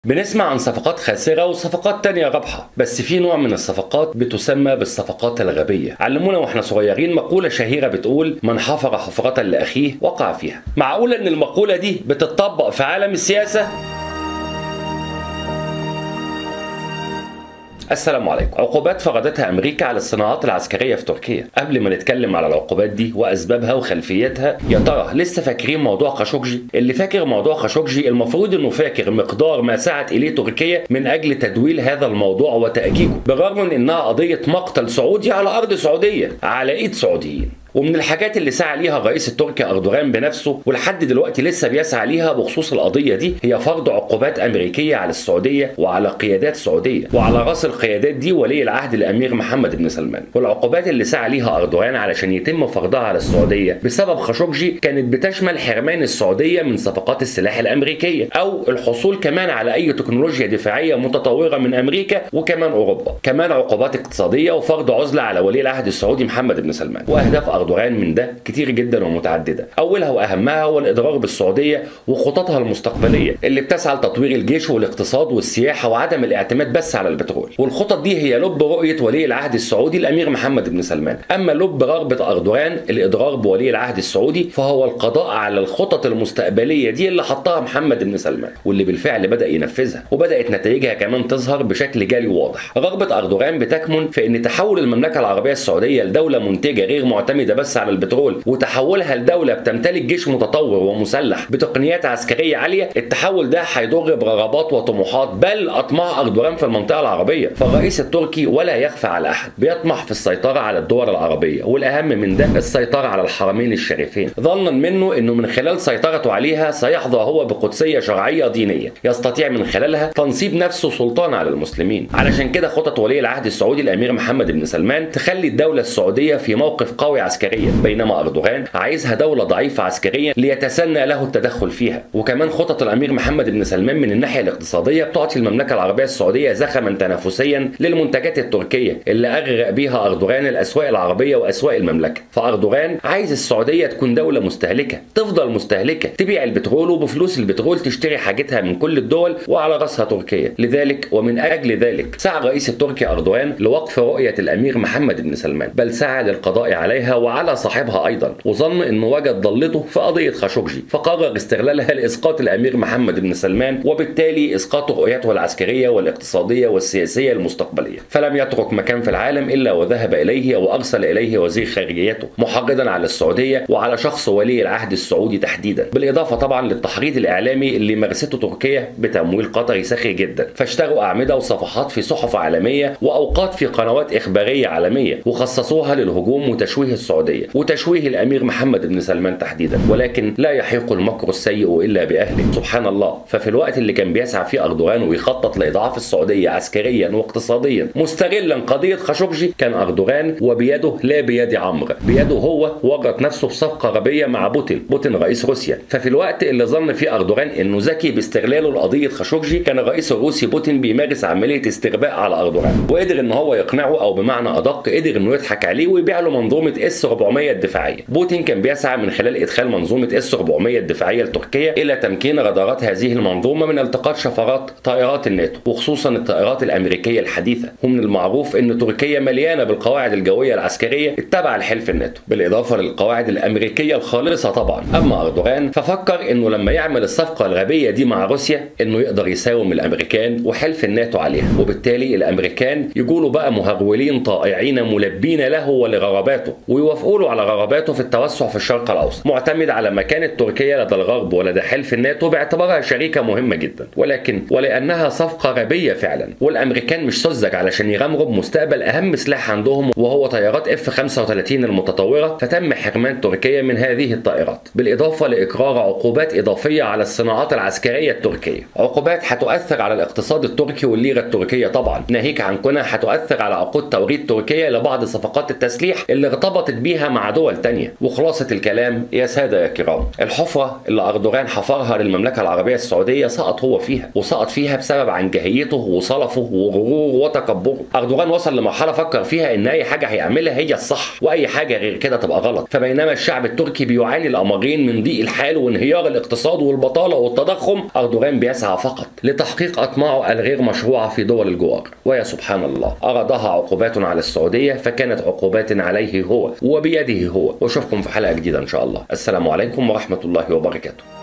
بنسمع عن صفقات خاسرة وصفقات تانية رابحة بس في نوع من الصفقات بتسمى بالصفقات الغبية علمونا واحنا صغيرين مقولة شهيرة بتقول من حفر حفرة لأخيه وقع فيها معقولة ان المقولة دي بتطبق في عالم السياسة؟ السلام عليكم عقوبات فرضتها امريكا على الصناعات العسكريه في تركيا قبل ما نتكلم على العقوبات دي واسبابها وخلفيتها يا ترى لسه فاكرين موضوع خاشوجي اللي فاكر موضوع خاشوجي المفروض انه فاكر مقدار ما سعت اليه تركيا من اجل تدويل هذا الموضوع وتاجيجه بالرغم من انها قضيه مقتل سعودي على ارض سعوديه على ايد سعوديين ومن الحاجات اللي سعى ليها الرئيس التركي اردوغان بنفسه ولحد دلوقتي لسه بيسعى ليها بخصوص القضيه دي هي فرض عقوبات امريكيه على السعوديه وعلى قيادات سعوديه وعلى راس القيادات دي ولي العهد الامير محمد بن سلمان والعقوبات اللي سعى ليها اردوغان علشان يتم فرضها على السعوديه بسبب خاشوجي كانت بتشمل حرمان السعوديه من صفقات السلاح الامريكيه او الحصول كمان على اي تكنولوجيا دفاعيه متطوره من امريكا وكمان اوروبا كمان عقوبات اقتصاديه وفرض عزله على ولي العهد السعودي محمد بن سلمان واهداف اردوغان من ده كتير جدا ومتعدده اولها واهمها هو الاضرار بالسعوديه وخططها المستقبليه اللي بتسعى لتطوير الجيش والاقتصاد والسياحه وعدم الاعتماد بس على البترول والخطط دي هي لب رؤيه ولي العهد السعودي الامير محمد بن سلمان اما لب رغبه اردوغان الاضرار بولي العهد السعودي فهو القضاء على الخطط المستقبليه دي اللي حطها محمد بن سلمان واللي بالفعل بدا ينفذها وبدات نتائجها كمان تظهر بشكل جالي واضح رغبه اردوغان بتكمن في ان تحول المملكه العربيه السعوديه لدوله منتجه غير معتمده بس على البترول وتحولها لدوله بتمتلك جيش متطور ومسلح بتقنيات عسكريه عاليه التحول ده هيضر برغبات وطموحات بل اطماع اردوغان في المنطقه العربيه فالرئيس التركي ولا يخفى على احد بيطمح في السيطره على الدول العربيه والاهم من ده السيطره على الحرمين الشريفين ظنا منه انه من خلال سيطرته عليها سيحظى هو بقدسيه شرعيه دينيه يستطيع من خلالها تنصيب نفسه سلطان على المسلمين علشان كده خطط ولي العهد السعودي الامير محمد بن سلمان تخلي الدوله السعوديه في موقف قوي عسكريا بينما اردوغان عايزها دوله ضعيفه عسكريا ليتسنى له التدخل فيها وكمان خطط الامير محمد بن سلمان من الناحيه الاقتصاديه بتعطي المملكه العربيه السعوديه زخما تنافسيا للمنتجات التركيه اللي اغرق بيها اردوغان الاسواق العربيه واسواق المملكه فاردوغان عايز السعوديه تكون دوله مستهلكه تفضل مستهلكه تبيع البترول وبفلوس البترول تشتري حاجتها من كل الدول وعلى راسها تركيا لذلك ومن اجل ذلك سعى الرئيس التركي اردوغان لوقف رؤيه الامير محمد بن سلمان بل سعى للقضاء عليها وعلى صاحبها ايضا وظن انه وجد ضلته في قضيه خاشوجي فقرر استغلالها لاسقاط الامير محمد بن سلمان وبالتالي اسقاط رؤيته العسكريه والاقتصاديه والسياسيه المستقبليه فلم يترك مكان في العالم الا وذهب اليه وارسل اليه وزير خارجيته محرضا على السعوديه وعلى شخص ولي العهد السعودي تحديدا بالاضافه طبعا للتحريض الاعلامي اللي مارسته تركيا بتمويل قطري سخي جدا فاشتروا اعمده وصفحات في صحف عالميه واوقات في قنوات اخباريه عالميه وخصصوها للهجوم وتشويه السعوديه وتشويه الامير محمد بن سلمان تحديدا ولكن لا يحيق المكر السيء الا باهله سبحان الله ففي الوقت اللي كان بيسعى فيه اردوغان ويخطط لاضعاف السعوديه عسكريا واقتصاديا مستغلا قضيه خاشوجي كان اردوغان وبيده لا بيد عمرو بيده هو ورط نفسه في صفقه غبيه مع بوتين بوتين رئيس روسيا ففي الوقت اللي ظن فيه اردوغان انه ذكي باستغلاله لقضيه خاشوجي كان الرئيس الروسي بوتين بيمارس عمليه استغباء على اردوغان وقدر ان هو يقنعه او بمعنى ادق قدر انه يضحك عليه ويبيع له منظومه اس 400 الدفاعيه بوتين كان بيسعى من خلال ادخال منظومه اس 400 الدفاعيه لتركيا الى تمكين رادارات هذه المنظومه من التقاط شفرات طائرات الناتو وخصوصا الطائرات الامريكيه الحديثه ومن المعروف ان تركيا مليانه بالقواعد الجويه العسكريه التابعه لحلف الناتو بالاضافه للقواعد الامريكيه الخالصه طبعا اما اردوغان ففكر انه لما يعمل الصفقه الغبيه دي مع روسيا انه يقدر يساوم الامريكان وحلف الناتو عليها وبالتالي الامريكان يقولوا بقى مهرولين طائعين ملبين له ولغراباته ويوافقوا له على رغباته في التوسع في الشرق الاوسط معتمد على مكانه تركيا لدى الغرب ولدى حلف الناتو باعتبارها شريكه مهمه جدا ولكن ولانها صفقه غبيه فعلا والامريكان مش سذج علشان يغامروا بمستقبل اهم سلاح عندهم وهو طيارات اف 35 المتطوره فتم حرمان تركيا من هذه الطائرات بالاضافه لاقرار عقوبات اضافيه على الصناعات العسكريه التركيه عقوبات هتؤثر على الاقتصاد التركي والليره التركيه طبعا ناهيك عن كونها هتؤثر على عقود توريد تركيا لبعض صفقات التسليح اللي ارتبطت بيها مع دول تانية وخلاصة الكلام يا سادة يا كرام الحفرة اللي أردوغان حفرها للمملكة العربية السعودية سقط هو فيها وسقط فيها بسبب عنجهيته وصلفه وغروره وتكبره أردوغان وصل لمرحلة فكر فيها إن أي حاجة هيعملها هي الصح وأي حاجة غير كده تبقى غلط فبينما الشعب التركي بيعاني الأمرين من ضيق الحال وانهيار الاقتصاد والبطالة والتضخم أردوغان بيسعى فقط لتحقيق أطماعه الغير مشروعة في دول الجوار ويا سبحان الله أرادها عقوبات على السعودية فكانت عقوبات عليه هو وبيده هو واشوفكم في حلقة جديدة إن شاء الله السلام عليكم ورحمة الله وبركاته